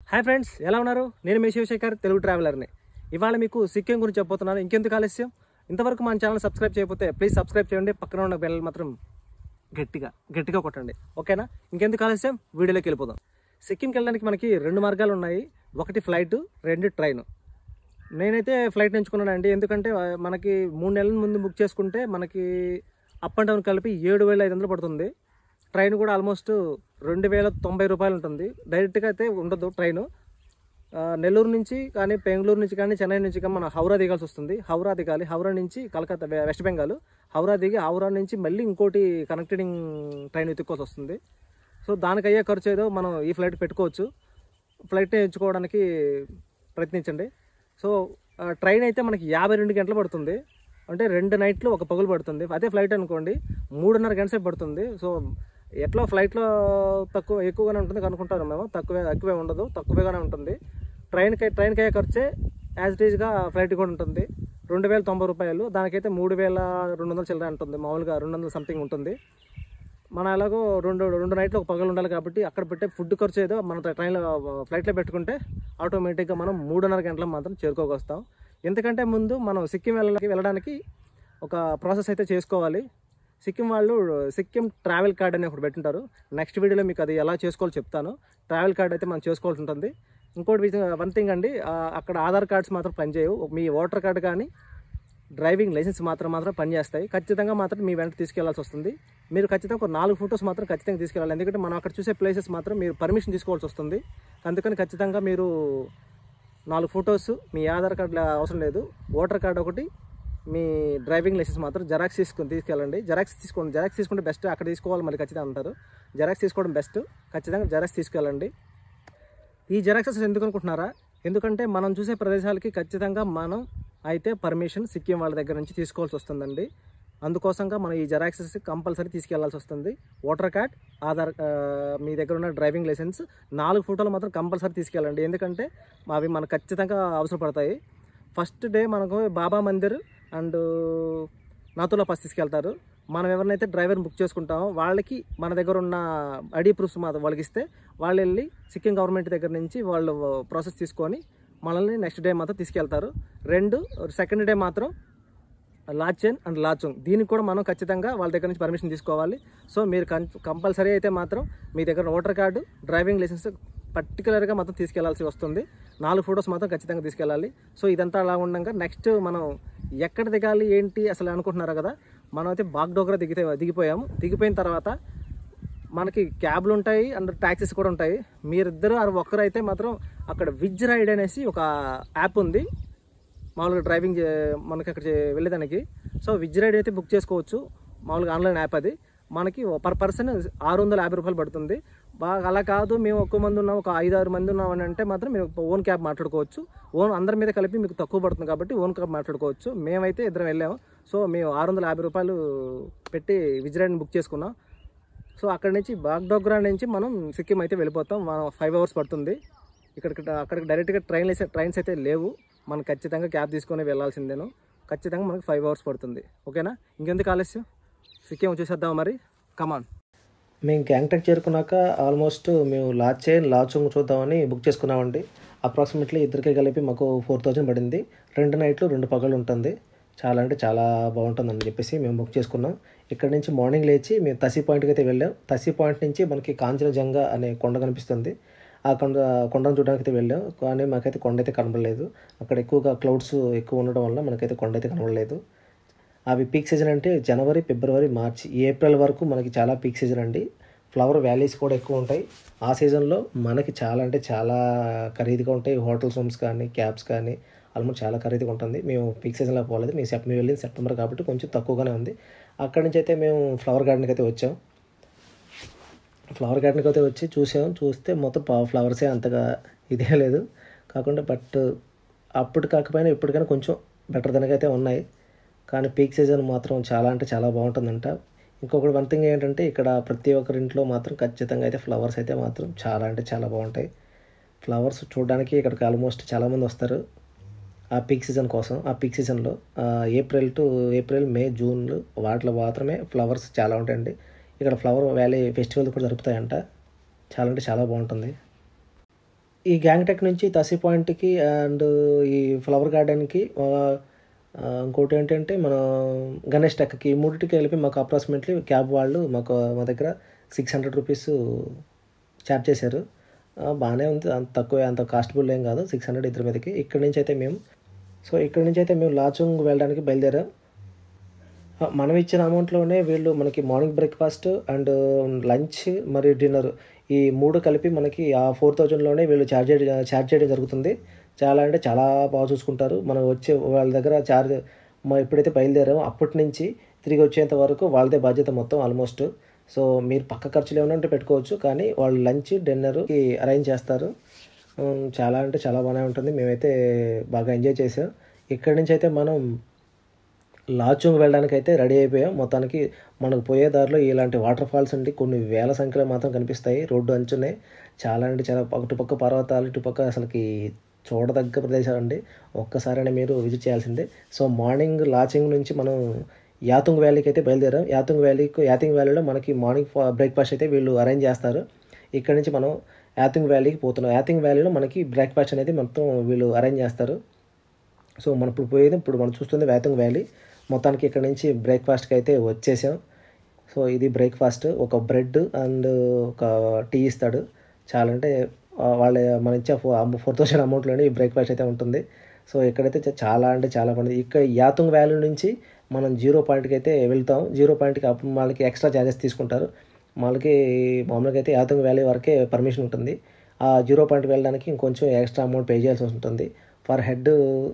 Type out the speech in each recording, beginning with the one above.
hi friends ఎలా ఉన్నారు నేను మీ శివశేఖర్ తెలుగు ట్రావెలర్ని ఇవాళ మీకు సిక్కిం గురించి చెప్పబోతున్నాను ఇంకెందుకు ఆలస్యం ఇంతవరకు మన ఛానల్ సబ్స్క్రైబ్ చేయకపోతే ప్లీజ్ సబ్స్క్రైబ్ చేయండి పక్కన ఉన్న బెల్ మాత్రం గట్టిగా గట్టిగా కొట్టండి ఓకేనా ఇంకెందుకు ఆలస్యం వీడియోలోకి వెళ్ళిపోదాం సిక్కింకి వెళ్ళడానికి మనకి రెండు మార్గాలు ఉన్నాయి ఒకటి ఫ్లైట్ రెండు ట్రైన్ నేనైతే ఫ్లైట్ ఎంచుకున్నానండి ఎందుకంటే ఆ, మనకి మూడు నెలల ముందు బుక్ చేసుకుంటే మనకి అప్ అండ్ డౌన్ కలిపి ఏడు వేల ఐదు వందలు పడుతుంది ట్రైన్ కూడా ఆల్మోస్ట్ రెండు వేల తొంభై రూపాయలు ఉంటుంది డైరెక్ట్గా అయితే ఉండదు ట్రైన్ ఆ, నెల్లూరు నుంచి కానీ బెంగళూరు నుంచి కానీ చెన్నై నుంచి కానీ మనం హౌరా దిగాల్సి వస్తుంది హౌరా దిగాలి హౌరా నుంచి కలకత్తా వె- వెస్ట్ బెంగాల్ హౌరా దిగి హౌరా నుంచి మళ్ళీ ఇంకోటి కనెక్టింగ్ ట్రైన్ వెతుక్కోవాల్సి వస్తుంది సో దానికి అయ్యే ఖర్చు ఏదో మనం ఈ ఫ్లైట్ పెట్టుకోవచ్చు ఫ్లైట్ ఎంచుకోవడానికి ప్రయత్నించండి సో ఆ, ట్రైన్ అయితే మనకి యాభై రెండు గంటలు పడుతుంది అంటే రెండు నైట్లు ఒక పగులు పడుతుంది అదే ఫ్లైట్ అనుకోండి మూడున్నర గంట సేపు పడుతుంది సో ఎట్లా ఫ్లైట్లో తక్కువ ఎక్కువగానే ఉంటుంది అనుకుంటారు మేము తక్కువే ఎక్కువే ఉండదు తక్కువగానే ఉంటుంది ట్రైన్కి ట్రైన్కి అయ్యే ఖర్చే యాజ్ ఇట్ ఈజ్గా ఫ్లైట్ కూడా ఉంటుంది రెండు వేల తొంభై రూపాయలు దానికైతే మూడు వేల రెండు వందల చిల్లర ఉంటుంది మామూలుగా రెండు వందల సంథింగ్ ఉంటుంది మన ఎలాగో రెండు రెండు నైట్లు ఒక పగలు ఉండాలి కాబట్టి అక్కడ పెట్టే ఫుడ్ ఖర్చు ఏదో మన ట్రైన్లో ఫ్లైట్లో పెట్టుకుంటే ఆటోమేటిక్గా మనం మూడున్నర గంటల మాత్రం చేరుకోగొస్తాం ఎందుకంటే ముందు మనం సిక్కిం వెళ్ళడానికి వెళ్ళడానికి ఒక ప్రాసెస్ అయితే చేసుకోవాలి సిక్కిం వాళ్ళు సిక్కిం ట్రావెల్ కార్డ్ అని ఒకటి పెట్టింటారు నెక్స్ట్ వీడియోలో మీకు అది ఎలా చేసుకోవాలో చెప్తాను ట్రావెల్ కార్డ్ అయితే మనం చేసుకోవాల్సి ఉంటుంది ఇంకోటి వన్ థింగ్ అండి ఆ, అక్కడ ఆధార్ కార్డ్స్ మాత్రం పనిచేయవు మీ ఓటర్ కార్డు కానీ డ్రైవింగ్ లైసెన్స్ మాత్రం మాత్రం పనిచేస్తాయి ఖచ్చితంగా మాత్రం మీ వెంట తీసుకెళ్లాల్సి వస్తుంది మీరు ఖచ్చితంగా ఒక నాలుగు ఫొటోస్ మాత్రం ఖచ్చితంగా తీసుకెళ్ళాలి ఎందుకంటే మనం అక్కడ చూసే ప్లేసెస్ మాత్రం మీరు పర్మిషన్ తీసుకోవాల్సి వస్తుంది అందుకని ఖచ్చితంగా మీరు నాలుగు ఫొటోస్ మీ ఆధార్ కార్డు అవసరం లేదు ఓటర్ కార్డు ఒకటి మీ డ్రైవింగ్ లైసెన్స్ మాత్రం జెరాక్స్ తీసుకుని తీసుకెళ్ళండి జెరాక్స్ తీసుకోండి జెరాక్స్ తీసుకుంటే బెస్ట్ అక్కడ తీసుకోవాలి మళ్ళీ ఖచ్చితంగా అంటారు జెరాక్స్ తీసుకోవడం బెస్ట్ ఖచ్చితంగా జెరాక్స్ తీసుకెళ్ళండి ఈ జెరాక్సెస్ ఎందుకు అనుకుంటున్నారా ఎందుకంటే మనం చూసే ప్రదేశాలకి ఖచ్చితంగా మనం అయితే పర్మిషన్ సిక్కిం వాళ్ళ దగ్గర నుంచి తీసుకోవాల్సి వస్తుందండి అందుకోసంగా మనం ఈ జెరాక్సెస్ కంపల్సరీ తీసుకెళ్లాల్సి వస్తుంది ఓటర్ కార్డ్ ఆధార్ ఆ, మీ దగ్గర ఉన్న డ్రైవింగ్ లైసెన్స్ నాలుగు ఫోటోలు మాత్రం కంపల్సరీ తీసుకెళ్ళండి ఎందుకంటే అవి మనకు ఖచ్చితంగా అవసరపడతాయి ఫస్ట్ డే మనకు బాబా మందిర్ అండ్ నాతులా పాస్ తీసుకెళ్తారు మనం ఎవరినైతే డ్రైవర్ బుక్ చేసుకుంటామో వాళ్ళకి మన దగ్గర ఉన్న ఐడి ప్రూఫ్స్ మాత్రం వాళ్ళకి ఇస్తే వాళ్ళు వెళ్ళి సిక్కిం గవర్నమెంట్ దగ్గర నుంచి వాళ్ళు ప్రాసెస్ తీసుకొని మనల్ని నెక్స్ట్ డే మాత్రం తీసుకెళ్తారు రెండు సెకండ్ డే మాత్రం లాచెన్ అండ్ లాచుంగ్ దీనికి కూడా మనం ఖచ్చితంగా వాళ్ళ దగ్గర నుంచి పర్మిషన్ తీసుకోవాలి సో మీరు కంపల్సరీ అయితే మాత్రం మీ దగ్గర ఓటర్ కార్డు డ్రైవింగ్ లైసెన్స్ పర్టికులర్గా మాత్రం తీసుకెళ్లాల్సి వస్తుంది నాలుగు ఫొటోస్ మాత్రం ఖచ్చితంగా తీసుకెళ్ళాలి సో ఇదంతా అలా ఉండగా నెక్స్ట్ మనం ఎక్కడ దిగాలి ఏంటి అసలు అనుకుంటున్నారు కదా మనం అయితే బాగ్డోగ్రా దిగితే దిగిపోయాము దిగిపోయిన తర్వాత మనకి క్యాబ్లు ఉంటాయి అండ్ ట్యాక్సీస్ కూడా ఉంటాయి మీరిద్దరు అది ఒక్కరైతే మాత్రం అక్కడ విజ్ రైడ్ అనేసి ఒక యాప్ ఉంది మామూలుగా డ్రైవింగ్ చే- మనకి అక్కడ చే- వెళ్ళేదానికి సో విజ్ రైడ్ అయితే బుక్ చేసుకోవచ్చు మామూలుగా ఆన్లైన్ యాప్ అది మనకి పర్ పర్సన్ ఆరు వందల యాభై రూపాయలు పడుతుంది బాగా అలా కాదు మేము ఎక్కువ మంది ఉన్నాం ఒక ఐదు ఆరు మంది ఉన్నాం అని అంటే మాత్రం మీరు ఓన్ క్యాబ్ మాట్లాడుకోవచ్చు ఓన్ అందరి మీద కలిపి మీకు తక్కువ పడుతుంది కాబట్టి ఓన్ క్యాబ్ మాట్లాడుకోవచ్చు మేమైతే ఇద్దరం వెళ్ళాము సో మేము ఆరు వందల యాభై రూపాయలు పెట్టి విజ్ రైడ్ని బుక్ చేసుకున్నాం సో అక్కడి నుంచి బాగ్డోగ్రా నుంచి మనం సిక్కిం అయితే వెళ్ళిపోతాం మనం ఫైవ్ అవర్స్ పడుతుంది ఇక్కడికి అక్కడికి డైరెక్ట్గా ట్రైన్ ట్రైన్స్ అయితే లేవు మనం ఖచ్చితంగా క్యాబ్ తీసుకొని వెళ్ళాల్సిందేను ఖచ్చితంగా మనకి ఫైవ్ అవర్స్ పడుతుంది ఓకేనా ఇంకెందుకు ఆలస్యం సిక్కిం వచ్చేసేద్దాం మరి కమాన్ మేము గ్యాంగ్టాక్ చేరుకున్నాక ఆల్మోస్ట్ మేము లాచే లాచుంగ్ చూద్దామని బుక్ చేసుకున్నామండి అప్రాక్సిమేట్లీ ఇద్దరికే కలిపి మాకు ఫోర్ థౌజండ్ పడింది రెండు నైట్లు రెండు పగలు ఉంటుంది చాలా అంటే చాలా బాగుంటుందని చెప్పేసి మేము బుక్ చేసుకున్నాం ఇక్కడ నుంచి మార్నింగ్ లేచి మేము తసి పాయింట్కి అయితే వెళ్ళాం తసి పాయింట్ నుంచి మనకి కాంచనజంగా అనే కొండ కనిపిస్తుంది ఆ కొండ కొండను చూడడానికి అయితే వెళ్ళాం కానీ మాకైతే కొండ అయితే కనబడలేదు అక్కడ ఎక్కువగా క్లౌడ్స్ ఎక్కువ ఉండడం వల్ల మనకైతే కొండ అయితే కనబడలేదు అవి పీక్ సీజన్ అంటే జనవరి ఫిబ్రవరి మార్చి ఏప్రిల్ వరకు మనకి చాలా పీక్ సీజన్ అండి ఫ్లవర్ వ్యాలీస్ కూడా ఎక్కువ ఉంటాయి ఆ సీజన్లో మనకి చాలా అంటే చాలా ఖరీదుగా ఉంటాయి హోటల్స్ రూమ్స్ కానీ క్యాబ్స్ కానీ ఆల్మోస్ట్ చాలా ఖరీదుగా ఉంటుంది మేము పీక్ సీజన్లో పోలేదు మేము సెప్ మేము వెళ్ళింది సెప్టెంబర్ కాబట్టి కొంచెం తక్కువగానే ఉంది అక్కడి నుంచి అయితే మేము ఫ్లవర్ గార్డెన్కి అయితే వచ్చాం ఫ్లవర్ గార్డెన్కి అయితే వచ్చి చూసాం చూస్తే మొత్తం పా- ఫ్లవర్సే అంతగా ఇదే లేదు కాకుండా బట్ అప్పుడు కాకపోయినా ఇప్పటికైనా కొంచెం బెటర్ దానికి అయితే ఉన్నాయి కానీ పీక్ సీజన్ మాత్రం చాలా అంటే చాలా బాగుంటుందంట ఇంకొకటి వన్ థింగ్ ఏంటంటే ఇక్కడ ప్రతి ఒక్కరి ఇంట్లో మాత్రం ఖచ్చితంగా అయితే ఫ్లవర్స్ అయితే మాత్రం చాలా అంటే చాలా బాగుంటాయి ఫ్లవర్స్ చూడడానికి ఇక్కడికి ఆల్మోస్ట్ చాలామంది వస్తారు ఆ పీక్ సీజన్ కోసం ఆ పీక్ సీజన్లో April to April May June వాటిలో మాత్రమే ఫ్లవర్స్ చాలా ఉంటాయండి ఇక్కడ ఫ్లవర్ వ్యాలీ ఫెస్టివల్ కూడా జరుపుతాయంట చాలా అంటే చాలా బాగుంటుంది ఈ గ్యాంగ్టెక్ నుంచి తసి పాయింట్కి అండ్ ఈ ఫ్లవర్ గార్డెన్కి ఆ, ఆ, ఇంకోటి ఏంటంటే మన గణేష్ టెక్కి ఈ మూడింటికి కలిపి మాకు అప్రాక్సిమేట్లీ క్యాబ్ వాళ్ళు మాకు మా దగ్గర సిక్స్ హండ్రెడ్ రూపీస్ ఛార్జ్ చేశారు ఆ, బాగానే ఉంది అంత తక్కువ అంత కాస్టబుల్ ఏం కాదు సిక్స్ హండ్రెడ్ ఇద్దరి మీదకి ఇక్కడ నుంచి అయితే మేము సో ఇక్కడ నుంచి అయితే మేము లాచుంగ్ వెళ్ళడానికి బయలుదేరాం ఆ, మనం ఇచ్చిన అమౌంట్లోనే వీళ్ళు మనకి మార్నింగ్ బ్రేక్ఫాస్ట్ అండ్ లంచ్ మరియు డిన్నర్ ఈ మూడు కలిపి మనకి ఆ ఫోర్ థౌజండ్లోనే వీళ్ళు ఛార్జ్ చేయడం ఛార్జ్ చేయడం జరుగుతుంది చాలా అంటే చాలా బాగా చూసుకుంటారు మనం వచ్చే వాళ్ళ దగ్గర ఛార్జ్ మనం ఎప్పుడైతే బయలుదేరామో అప్పటి నుంచి తిరిగి వచ్చేంత వరకు వాళ్ళదే బాధ్యత మొత్తం ఆల్మోస్ట్ సో మీరు పక్క ఖర్చులు ఏమైనా ఉంటే పెట్టుకోవచ్చు కానీ వాళ్ళు లంచ్ డిన్నర్కి అరేంజ్ చేస్తారు ఉమ్, చాలా అంటే చాలా బాగానే ఉంటుంది మేమైతే బాగా ఎంజాయ్ చేసాం ఇక్కడి నుంచి అయితే మనం లాచుంగ్ వెళ్ళడానికి అయితే రెడీ అయిపోయాం మొత్తానికి మనకు పోయే దారిలో ఇలాంటి వాటర్ ఫాల్స్ అండి కొన్ని వేల సంఖ్యలో మాత్రం కనిపిస్తాయి రోడ్డు అంచునే చాలా అంటే చాలా అటుపక్క పర్వతాలు ఇటుపక్క అసలుకి చూడదగ్గ ప్రదేశాలు అండి ఒక్కసారైనా మీరు విజిట్ చేయాల్సిందే సో మార్నింగ్ లాచింగ్ నుంచి మనం యాతుంగ్ వ్యాలీకి అయితే బయలుదేరాం యాతుంగ్ వ్యాలీకి యాతింగ్ వ్యాలీలో మనకి మార్నింగ్ బ్రేక్ఫాస్ట్ అయితే వీళ్ళు అరేంజ్ చేస్తారు ఇక్కడ నుంచి మనం యాతింగ్ వ్యాలీకి పోతున్నాం యాతింగ్ వ్యాలీలో మనకి బ్రేక్ఫాస్ట్ అనేది మొత్తం వీళ్ళు అరేంజ్ చేస్తారు సో మనం ఇప్పుడు పోయేది ఇప్పుడు మనం చూస్తుంది వేతంగ్ వ్యాలీ మొత్తానికి ఇక్కడ నుంచి బ్రేక్ఫాస్ట్కి అయితే వచ్చేసాం సో ఇది బ్రేక్ఫాస్ట్ ఒక బ్రెడ్ అండ్ ఒక టీ ఇస్తాడు చాలా అంటే ఆ, వాళ్ళ మన ఇచ్చే ఫోర్ ఫోర్ థౌసండ్ అమౌంట్లోనే ఈ బ్రేక్ఫాస్ట్ అయితే ఉంటుంది సో ఇక్కడైతే చా- చాలా అంటే చాలా బాగుంది ఇక్కడ యాతుంగ్ వ్యాలీ నుంచి మనం జీరో పాయింట్కి అయితే వెళ్తాం జీరో పాయింట్కి అప్పుడు వాళ్ళకి ఎక్స్ట్రా ఛార్జెస్ తీసుకుంటారు వాళ్ళకి మామూలుగా అయితే యాతుంగ్ వ్యాలీ వరకే పర్మిషన్ ఉంటుంది ఆ జీరో పాయింట్ వెళ్ళడానికి ఇంకొంచెం ఎక్స్ట్రా అమౌంట్ పే చేయాల్సి ఉంటుంది ఫర్ హెడ్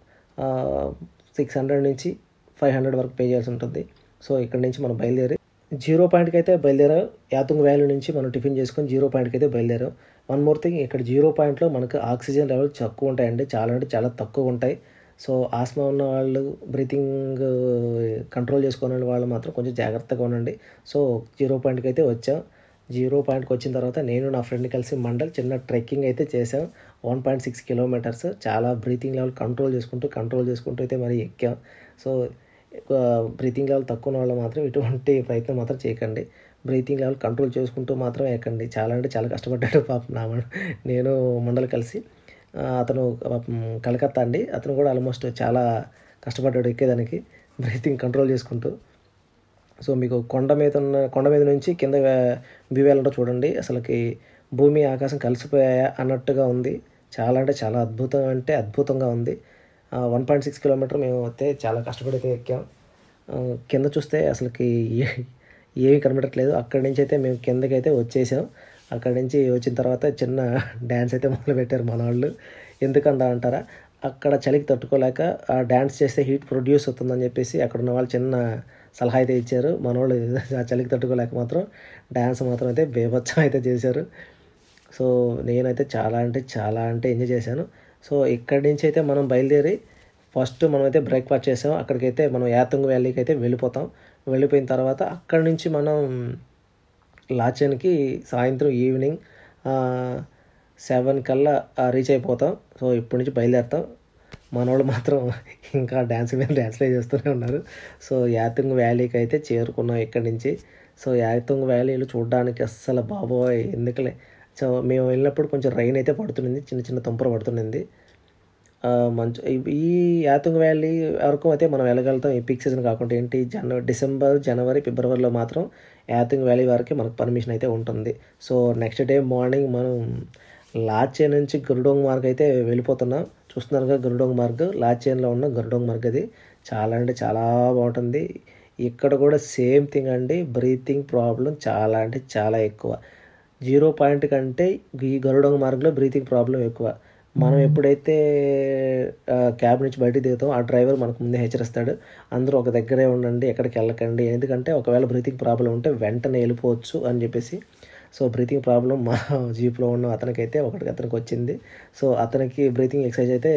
సిక్స్ హండ్రెడ్ నుంచి ఫైవ్ హండ్రెడ్ వరకు పే చేయాల్సి ఉంటుంది సో ఇక్కడ నుంచి మనం బయలుదేరి జీరో పాయింట్కి అయితే బయలుదేరాం యాతుంగ్ వ్యాలీ నుంచి మనం టిఫిన్ చేసుకొని జీరో పాయింట్కి అయితే బయలుదేరాం వన్ మోర్ థింగ్ ఇక్కడ జీరో పాయింట్లో మనకు ఆక్సిజన్ లెవెల్ తక్కువ ఉంటాయండి చాలా అంటే చాలా తక్కువ ఉంటాయి సో ఆస్మా ఉన్న వాళ్ళు బ్రీతింగ్ కంట్రోల్ చేసుకునే వాళ్ళు మాత్రం కొంచెం జాగ్రత్తగా ఉండండి సో జీరో పాయింట్కి అయితే వచ్చాం జీరో పాయింట్కి వచ్చిన తర్వాత నేను నా ఫ్రెండ్ కలిసి మండల్ చిన్న ట్రెక్కింగ్ అయితే చేసాం వన్ పాయింట్ సిక్స్ కిలోమీటర్స్ చాలా బ్రీతింగ్ లెవెల్ కంట్రోల్ చేసుకుంటూ కంట్రోల్ చేసుకుంటూ అయితే మరి ఎక్కాం సో బ్రీతింగ్ లెవెల్ తక్కువ ఉన్న వాళ్ళు మాత్రం ఇటువంటి ప్రయత్నం మాత్రం చేయకండి బ్రీతింగ్ లెవెల్ కంట్రోల్ చేసుకుంటూ మాత్రం ఎక్కండి చాలా అంటే చాలా కష్టపడ్డాడు పాపం నా మన- నేను మండల్ కలిసి ఆ, అతను పాపం కలకత్తా అండి అతను కూడా ఆల్మోస్ట్ చాలా కష్టపడ్డాడు ఎక్కేదానికి బ్రీతింగ్ కంట్రోల్ చేసుకుంటూ సో మీకు కొండ మీద ఉన్న కొండ మీద నుంచి కింద వ్యూ వెళ్ళడం చూడండి అసలుకి భూమి ఆకాశం కలిసిపోయాయా అన్నట్టుగా ఉంది చాలా అంటే చాలా అద్భుతం అంటే అద్భుతంగా ఉంది వన్ పాయింట్ సిక్స్ కిలోమీటర్ మేము అయితే చాలా కష్టపడి అయితే ఎక్కాం ఆ, కింద చూస్తే అసలుకి ఏ- ఏమీ కనబడట్లేదు అక్కడి నుంచి అయితే మేము కిందకి అయితే వచ్చేసాం అక్కడి నుంచి వచ్చిన తర్వాత చిన్న డ్యాన్స్ అయితే మొదలు పెట్టారు మన వాళ్ళు ఎందుకందా అంటారా అక్కడ చలికి తట్టుకోలేక ఆ డ్యాన్స్ చేస్తే హీట్ ప్రొడ్యూస్ అవుతుందని చెప్పేసి అక్కడ ఉన్న వాళ్ళు చిన్న సలహా అయితే ఇచ్చారు మనోళ్ళు ఆ చలికి తట్టుకోలేక మాత్రం డ్యాన్స్ మాత్రం అయితే బేభత్సం అయితే చేశారు సో నేనైతే చాలా అంటే చాలా అంటే ఎంజాయ్ చేశాను సో ఇక్కడి నుంచి అయితే మనం బయలుదేరి ఫస్ట్ మనం అయితే బ్రేక్ఫాస్ట్ చేసాం అక్కడికైతే మనం యాతంగ్ వ్యాలీకి అయితే వెళ్ళిపోతాం వెళ్ళిపోయిన తర్వాత అక్కడి నుంచి మనం లాచన్కి సాయంత్రం ఈవినింగ్ సెవెన్ కల్లా రీచ్ అయిపోతాం సో ఇప్పటి నుంచి బయలుదేరుతాం మనోళ్ళు మాత్రం ఇంకా డ్యాన్స్ మీద డ్యాన్స్లే చేస్తూనే ఉన్నారు సో యాతంగ్ వ్యాలీకి అయితే చేరుకున్నాం ఇక్కడి నుంచి సో యాతంగ్ వ్యాలీలు చూడడానికి అస్సలు బాబోయ్ ఎందుకులే సో మేము వెళ్ళినప్పుడు కొంచెం రైన్ అయితే పడుతుంది చిన్న చిన్న తుంపర పడుతుంది ఆ, మంచు ఈ- ఈ యాతుంగ్ వ్యాలీ వరకు అయితే మనం వెళ్ళగలుగుతాం ఈ పీక్ సీజన్ కాకుండా ఏంటి జనవరి డిసెంబర్ జనవరి ఫిబ్రవరిలో మాత్రం యాతుంగ్ వ్యాలీ వరకు మనకు పర్మిషన్ అయితే ఉంటుంది సో నెక్స్ట్ డే మార్నింగ్ మనం లాచే నుంచి గరుడోంగ్ మార్గ్ అయితే వెళ్ళిపోతున్నాం చూస్తున్నారుగా గరుడోంగ్ మార్గ్ లాచేన్లో ఉన్న గరుడోంగ్ మార్గ్ అది చాలా అంటే చాలా బాగుంటుంది ఇక్కడ కూడా సేమ్ థింగ్ అండి బ్రీతింగ్ ప్రాబ్లం చాలా అంటే చాలా ఎక్కువ జీరో పాయింట్ కంటే ఈ గరుడోంగ్ మార్గ్లో బ్రీతింగ్ ప్రాబ్లం ఎక్కువ మనం ఎప్పుడైతే ఆ, క్యాబ్ నుంచి బయటికి దిగుతాం ఆ డ్రైవర్ మనకు ముందే హెచ్చరిస్తాడు అందరూ ఒక దగ్గరే ఉండండి ఎక్కడికి వెళ్ళకండి ఎందుకంటే ఒకవేళ బ్రీతింగ్ ప్రాబ్లం ఉంటే వెంటనే వెళ్ళిపోవచ్చు అని చెప్పేసి సో బ్రీతింగ్ ప్రాబ్లం మా జీప్లో ఉన్న అతనికైతే ఒకటికి అతనికి వచ్చింది సో అతనికి బ్రీతింగ్ ఎక్సర్సైజ్ అయితే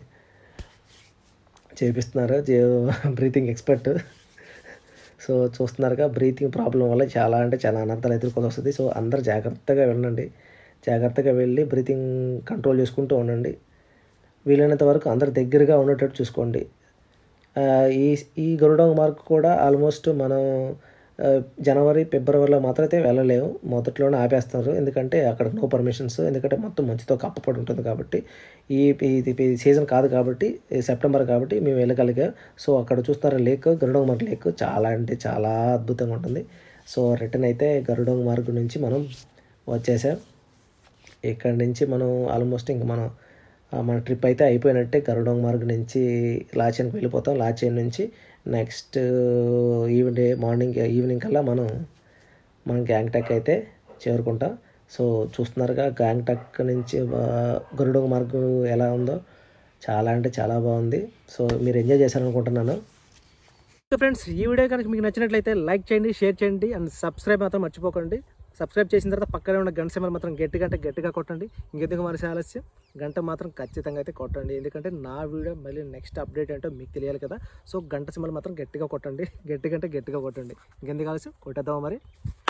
చేపిస్తున్నారు బ్రీతింగ్ ఎక్స్పర్ట్ సో చూస్తున్నారుగా బ్రీతింగ్ ప్రాబ్లం వల్ల చాలా అంటే చాలా అనర్థాలు ఎదుర్కోవాల్సి వస్తుంది సో అందరు జాగ్రత్తగా వెళ్ళండి జాగ్రత్తగా వెళ్ళి బ్రీతింగ్ కంట్రోల్ చేసుకుంటూ ఉండండి వీలైనంత వరకు అందరి దగ్గరగా ఉండేటట్టు చూసుకోండి ఆ, ఈ ఈ గరుడ మార్క్ కూడా ఆల్మోస్ట్ మనం ఆ, జనవరి ఫిబ్రవరిలో మాత్రం అయితే వెళ్ళలేము మొదట్లోనే ఆపేస్తారు ఎందుకంటే అక్కడ నో పర్మిషన్స్ ఎందుకంటే మొత్తం మంచుతో కప్పబడి ఉంటుంది కాబట్టి ఈ ఇది ఇది సీజన్ కాదు కాబట్టి ఈ సెప్టెంబర్ కాబట్టి మేము వెళ్ళగలిగాం సో అక్కడ చూస్తారా లేక్ గరుడోంగ్ లేక్ చాలా అంటే చాలా అద్భుతంగా ఉంటుంది సో రిటర్న్ అయితే గరుడోంగ్ మార్గ్ నుంచి మనం వచ్చేసాం ఇక్కడ నుంచి మనం ఆల్మోస్ట్ ఇంక మనం ఆ, మన ట్రిప్ అయితే అయిపోయినట్టే గరుడోంగ్ మార్గ్ నుంచి లాచెన్కి వెళ్ళిపోతాం లాచెన్ నుంచి నెక్స్ట్ ఈవినింగ్ మార్నింగ్ ఈవినింగ్ కల్లా మనం మనం గ్యాంగ్టాక్ అయితే చేరుకుంటాం సో చూస్తున్నారుగా గ్యాంగ్టాక్ నుంచి ఆ, గరుడోంగ్ మార్గ్ ఎలా ఉందో చాలా అంటే చాలా బాగుంది సో మీరు ఎంజాయ్ చేశారనుకుంటున్నాను ఓకే ఫ్రెండ్స్ ఈ వీడియో కనుక మీకు నచ్చినట్లయితే లైక్ చేయండి షేర్ చేయండి అండ్ సబ్స్క్రైబ్ మాత్రం మర్చిపోకండి సబ్స్క్రైబ్ చేసిన తర్వాత పక్కనే ఉన్న గంట సింబల్ మాత్రం గట్టిగా అంటే గట్టిగా కొట్టండి ఇంకెందుకు మరి ఆలస్యం గంట మాత్రం ఖచ్చితంగా అయితే కొట్టండి ఎందుకంటే నా వీడియో మళ్ళీ నెక్స్ట్ అప్డేట్ ఏంటో మీకు తెలియాలి కదా సో గంట సింబల్ మాత్రం గట్టిగా కొట్టండి గట్టిగా అంటే గట్టిగా కొట్టండి ఇంకెందుకు ఆలస్యం కొట్టేద్దామా మరి